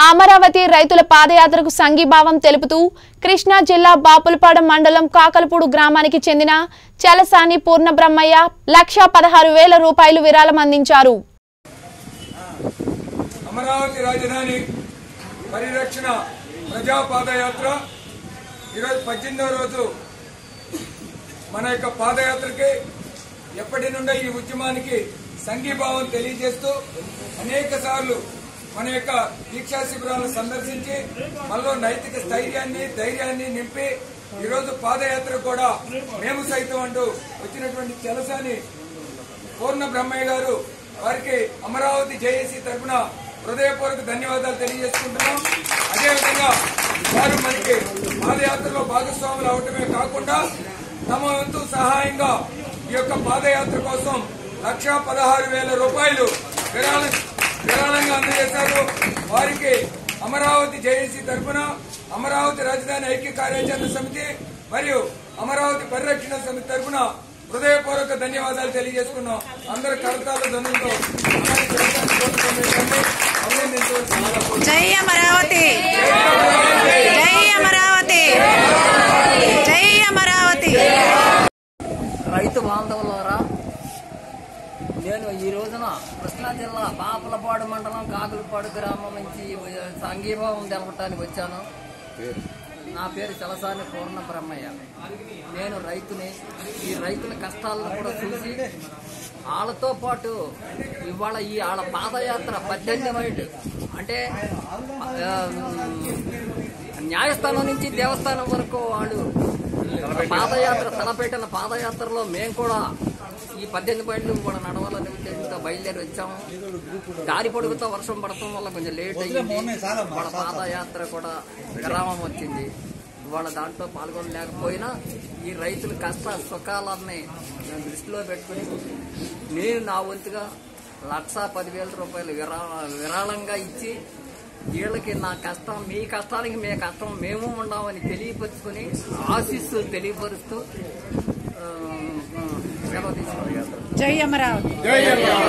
అమరావతి రైతుల పాదయాత్రకు సంఘీభావం తెలుపుతూ కృష్ణా జిల్లా బాపులపాడు మండలం కాకలపూడు గ్రామానికి చెందిన చలసాని పూర్ణబ్రహ్మయ్య లక్ష పదహారు వేల రూపాయలు విరాళం అందించారు అమరావతి రాజధాని పరిరక్షణ ప్రజా పాదయాత్ర ఈరోజు పద్దెనిమిదవ రోజు మన యొక్క పాదయాత్రకి ఎప్పటి నుండో ఈ ఉద్యమానికి సంఘీభావం తెలియజేస్తూ అనేక సార్లు మన యొక్క దీక్షా శిబిరాలను సందర్శించి మనలో నైతిక స్థైర్యాన్ని ధైర్యాన్ని నింపి ఈరోజు పాదయాత్ర కూడా మేము సైతం అంటూ వచ్చినటువంటి తెలసాని పూర్ణ బ్రహ్మయ్య గారు వారికి అమరావతి జేఏసీ తరఫున హృదయపూర్వక ధన్యవాదాలు తెలియజేసుకుంటున్నాం అదేవిధంగా వారు మనకి పాదయాత్రలో భాగస్వాములు అవటమే కాకుండా తమ వంతు సహాయంగా ఈ యొక్క పాదయాత్ర కోసం లక్ష పదహారు వేల రూపాయలు విరాళం విరాళంగా అందజేశారు వారికి అమరావతి జేఏసీ తరఫున అమరావతి రాజధాని ఐక్య కార్యాచరణ సమితి మరియు అమరావతి పరిరక్షణ సమితి తరఫున హృదయపూర్వక ధన్యవాదాలు తెలియజేసుకున్నాం అందరు కరతాల ధనులతో అలాగే జగన్ కోరుకునేటువంటి అభినందించవలసిందిగా కోరుతున్నాం. జై అమరావతి జై అమరావతి జై అమరావతి రైతు బాంధవులారా నేను ఈ రోజున కృష్ణా జిల్లా పాపలపాడు మండలం కాకులపాడు గ్రామం నుంచి సంఘీభావం తెలపడానికి వచ్చాను నా పేరు చలసాని పూర్ణ బ్రహ్మయ్య నేను రైతుని ఈ రైతుల కష్టాలను కూడా చూసి వాళ్ళతో పాటు ఇవాళ ఈ వాళ్ళ పాదయాత్ర పద్దెనిమిది మైళ్ళు అంటే ఆ, న్యాయస్థానం నుంచి దేవస్థానం వరకు వాళ్ళు పాదయాత్ర తలపెట్టిన పాదయాత్రలో మేము కూడా ఈ పద్దెనిమిది మైళ్ళు కూడా నడవాలని ఉద్దేశంతో బయలుదేరి వచ్చాము దారి పొడుగుతో వర్షం పడటం వల్ల కొంచెం లేట్ అయ్యింది వాళ్ళ పాదయాత్ర కూడా విరామం వచ్చింది వాళ్ళ దాంట్లో పాల్గొనలేకపోయినా ఈ రైతుల కష్ట సుఖాలన్నీ నేను దృష్టిలో పెట్టుకుని నేను నా వంతుగా లక్ష పదివేల రూపాయలు విరా విరాళంగా ఇచ్చి వీళ్ళకి నా కష్టం మీ కష్టానికి మీ కష్టం మేము ఉన్నామని తెలియపరుచుకుని ఆశిస్తూ తెలియపరుస్తూ ఆ, ఆ, సెలవు తీసుకున్నాను జై అమరావతి